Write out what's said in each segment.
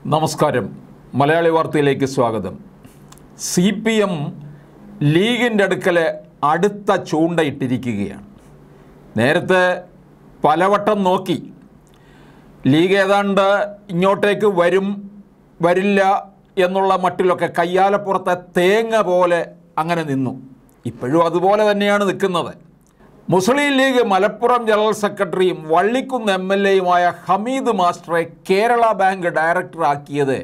നമസ്കാരം മലയാളി വാർത്തയിലേക്ക് സ്വാഗതം സി പി എം ലീഗിൻ്റെ അടുക്കൽ അടുത്ത ചൂണ്ടയിട്ടിരിക്കുകയാണ് നേരത്തെ പലവട്ടം നോക്കി ലീഗ് ഏതാണ്ട് ഇങ്ങോട്ടേക്ക് വരും വരില്ല എന്നുള്ള മട്ടിലൊക്കെ കയ്യാലപ്പുറത്തെ തേങ്ങ പോലെ അങ്ങനെ നിന്നു ഇപ്പോഴും അതുപോലെ തന്നെയാണ് നിൽക്കുന്നത് മുസ്ലിം ലീഗ് മലപ്പുറം ജനറൽ സെക്രട്ടറിയും വള്ളിക്കുന്ന് എം എൽ എയുമായ ഹമീദ് മാസ്റ്ററെ കേരള ബാങ്ക് ഡയറക്ടറാക്കിയത്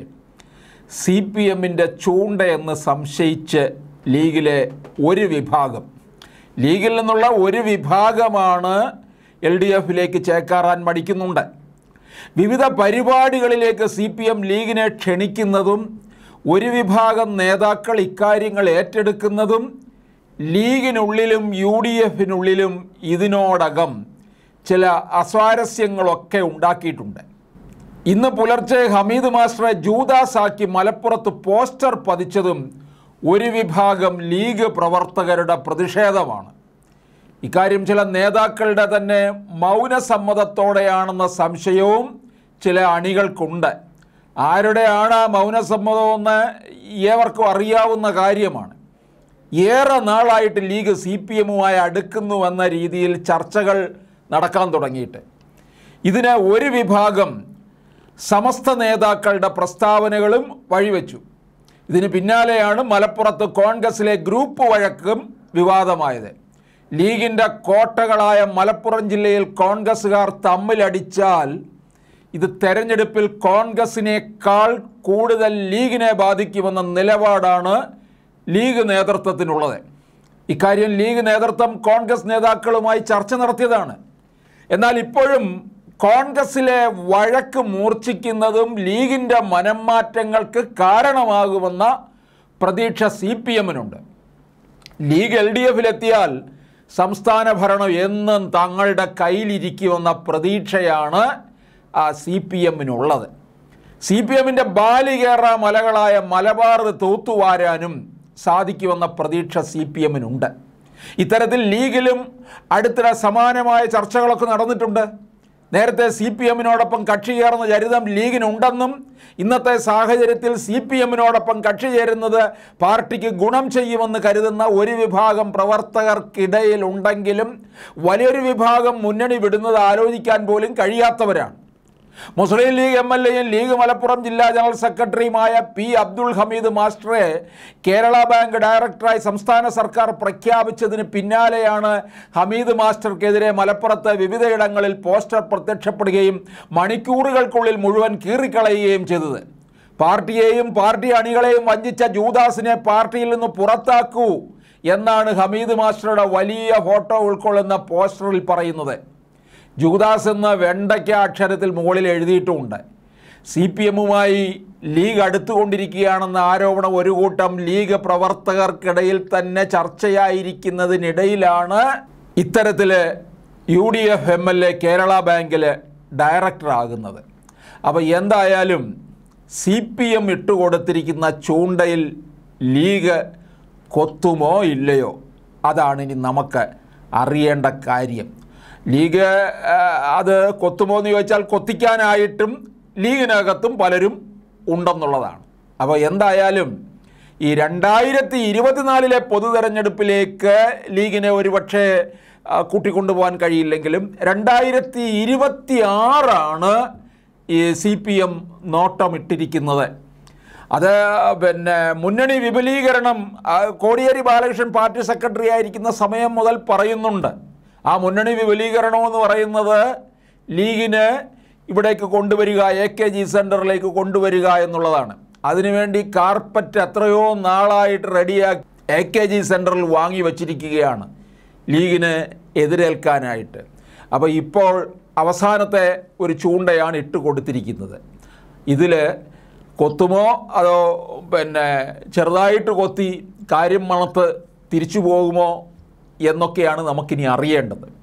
സി പി എമ്മിൻ്റെ ചൂണ്ടയെന്ന് സംശയിച്ച് ലീഗിലെ ഒരു വിഭാഗം ലീഗിൽ നിന്നുള്ള ഒരു വിഭാഗമാണ് എൽ ഡി എഫിലേക്ക് ചേക്കാറാൻ മടിക്കുന്നുണ്ട് വിവിധ പരിപാടികളിലേക്ക് സി പി എം ലീഗിനെ ക്ഷണിക്കുന്നതും ഒരു വിഭാഗം നേതാക്കൾ ഇക്കാര്യങ്ങൾ ഏറ്റെടുക്കുന്നതും ലീഗിനുള്ളിലും യു ഡി എഫിനുള്ളിലും ഇതിനോടകം ചില അസ്വാരസ്യങ്ങളൊക്കെ ഉണ്ടാക്കിയിട്ടുണ്ട് ഇന്ന് പുലർച്ചെ ഹമീദ് മാസ്റ്ററെ ജൂദാസാക്കി മലപ്പുറത്ത് പോസ്റ്റർ പതിച്ചതും ഒരു വിഭാഗം ലീഗ് പ്രവർത്തകരുടെ പ്രതിഷേധമാണ് ഇക്കാര്യം ചില നേതാക്കളുടെ തന്നെ മൗനസമ്മതത്തോടെയാണെന്ന സംശയവും ചില അണികൾക്കുണ്ട് ആരുടെയാണ് ആ മൗനസമ്മതമെന്ന് ഏവർക്കും അറിയാവുന്ന കാര്യമാണ് ഏറെ നാളായിട്ട് ലീഗ് സി പി എമ്മുമായി അടുക്കുന്നുവെന്ന രീതിയിൽ ചർച്ചകൾ നടക്കാൻ തുടങ്ങിയിട്ട് ഇതിന് ഒരു വിഭാഗം സമസ്ത നേതാക്കളുടെ പ്രസ്താവനകളും വഴിവെച്ചു ഇതിന് പിന്നാലെയാണ് മലപ്പുറത്ത് കോൺഗ്രസിലെ ഗ്രൂപ്പ് വഴക്കും വിവാദമായത് ലീഗിൻ്റെ കോട്ടകളായ മലപ്പുറം ജില്ലയിൽ കോൺഗ്രസ്സുകാർ തമ്മിലടിച്ചാൽ ഇത് തെരഞ്ഞെടുപ്പിൽ കോൺഗ്രസിനേക്കാൾ കൂടുതൽ ലീഗിനെ ബാധിക്കുമെന്ന നിലപാടാണ് ലീഗ് നേതൃത്വത്തിനുള്ളത് ഇക്കാര്യം ലീഗ് നേതൃത്വം കോൺഗ്രസ് നേതാക്കളുമായി ചർച്ച നടത്തിയതാണ് എന്നാൽ ഇപ്പോഴും കോൺഗ്രസിലെ വഴക്ക് മൂർച്ഛിക്കുന്നതും ലീഗിൻ്റെ മനംമാറ്റങ്ങൾക്ക് കാരണമാകുമെന്ന പ്രതീക്ഷ സി പി എമ്മിനുണ്ട് ലീഗ് എൽ ഡി എഫിലെത്തിയാൽ സംസ്ഥാന ഭരണം എന്നും തങ്ങളുടെ കയ്യിലിരിക്കുമെന്ന പ്രതീക്ഷയാണ് സി പി എമ്മിനുള്ളത് സി പി എമ്മിൻ്റെ ബാലികേറ മലകളായ മലബാർ തൂത്തുവാരാനും സാധിക്കുമെന്ന പ്രതീക്ഷ സി പി എമ്മിനുണ്ട് ഇത്തരത്തിൽ ലീഗിലും അടുത്തിടെ സമാനമായ ചർച്ചകളൊക്കെ നടന്നിട്ടുണ്ട് നേരത്തെ സി പി എമ്മിനോടൊപ്പം കക്ഷി ചേർന്ന ചരിതം ലീഗിനുണ്ടെന്നും ഇന്നത്തെ സാഹചര്യത്തിൽ സി പി എമ്മിനോടൊപ്പം കക്ഷി ചേരുന്നത് പാർട്ടിക്ക് ഗുണം ചെയ്യുമെന്ന് കരുതുന്ന ഒരു വിഭാഗം പ്രവർത്തകർക്കിടയിൽ ഉണ്ടെങ്കിലും വലിയൊരു വിഭാഗം മുന്നണി വിടുന്നത് ആലോചിക്കാൻ പോലും കഴിയാത്തവരാണ് മുസ്ലിം ലീഗ് എം എൽ എയും ലീഗ് മലപ്പുറം ജില്ലാ ജനറൽ സെക്രട്ടറിയുമായ പി അബ്ദുൾ ഹമീദ് മാസ്റ്ററെ കേരള ബാങ്ക് ഡയറക്ടറായി സംസ്ഥാന സർക്കാർ പ്രഖ്യാപിച്ചതിന് പിന്നാലെയാണ് ഹമീദ് മാസ്റ്റർക്കെതിരെ മലപ്പുറത്ത് വിവിധയിടങ്ങളിൽ പോസ്റ്റർ പ്രത്യക്ഷപ്പെടുകയും മണിക്കൂറുകൾക്കുള്ളിൽ മുഴുവൻ കീറിക്കളയുകയും ചെയ്തത് പാർട്ടിയെയും പാർട്ടി അണികളെയും വഞ്ചിച്ച ജൂദാസിനെ പാർട്ടിയിൽ നിന്ന് പുറത്താക്കൂ എന്നാണ് ഹമീദ് മാസ്റ്ററുടെ വലിയ ഫോട്ടോ ഉൾക്കൊള്ളുന്ന പോസ്റ്ററിൽ പറയുന്നത് ജൂദാസ് എന്ന വെണ്ടയ്ക്ക അക്ഷരത്തിൽ മുകളിൽ എഴുതിയിട്ടുമുണ്ട് സി പി എമ്മുമായി ലീഗ് അടുത്തുകൊണ്ടിരിക്കുകയാണെന്ന ആരോപണം ഒരു കൂട്ടം ലീഗ് പ്രവർത്തകർക്കിടയിൽ തന്നെ ചർച്ചയായിരിക്കുന്നതിനിടയിലാണ് ഇത്തരത്തിൽ U D F M L A Kerala ബാങ്കിൽ ഡയറക്ടറാകുന്നത് അപ്പോൾ എന്തായാലും സി പി എം ഇട്ടുകൊടുത്തിരിക്കുന്ന ചൂണ്ടയിൽ ലീഗ് കൊത്തുമോ ഇല്ലയോ അതാണ് ഇനി നമുക്ക് അറിയേണ്ട കാര്യം ലീഗ് ആ, അത് കൊത്തുമോ എന്ന് ചോദിച്ചാൽ കൊത്തിക്കാനായിട്ടും ലീഗിനകത്തും പലരും ഉണ്ടെന്നുള്ളതാണ് അപ്പോൾ എന്തായാലും ഈ രണ്ടായിരത്തി ഇരുപത്തിനാലിലെ പൊതു തെരഞ്ഞെടുപ്പിലേക്ക് ലീഗിനെ ഒരുപക്ഷെ ആ, കൂട്ടിക്കൊണ്ടുപോകാൻ കഴിയില്ലെങ്കിലും രണ്ടായിരത്തി ഇരുപത്തി ആറാണ് ഈ സി പി എം നോട്ടമിട്ടിരിക്കുന്നത് അത് പിന്നെ മുന്നണി വിപുലീകരണം ആ, കോടിയേരി ബാലകൃഷ്ണൻ പാർട്ടി സെക്രട്ടറി ആയിരിക്കുന്ന സമയം മുതൽ പറയുന്നുണ്ട് ആ മുന്നണി വിപുലീകരണം എന്ന് പറയുന്നത് ലീഗിന് ഇവിടേക്ക് കൊണ്ടുവരിക എ കെ ജി സെൻറ്ററിലേക്ക് കൊണ്ടുവരിക എന്നുള്ളതാണ് അതിനുവേണ്ടി കാർപ്പറ്റ് എത്രയോ നാളായിട്ട് റെഡിയാക്കി എ കെ ജി സെൻറ്ററിൽ വാങ്ങി വച്ചിരിക്കുകയാണ് ലീഗിന് എതിരേൽക്കാനായിട്ട് അപ്പോൾ ഇപ്പോൾ അവസാനത്തെ ഒരു ചൂണ്ടയാണ് ഇട്ട് കൊടുത്തിരിക്കുന്നത് ഇതിൽ കൊത്തുമോ അതോ പിന്നെ ചെറുതായിട്ട് കൊത്തി കാര്യം മണത്ത് തിരിച്ചു പോകുമോ എന്നൊക്കെയാണ് നമുക്കിനി അറിയേണ്ടത്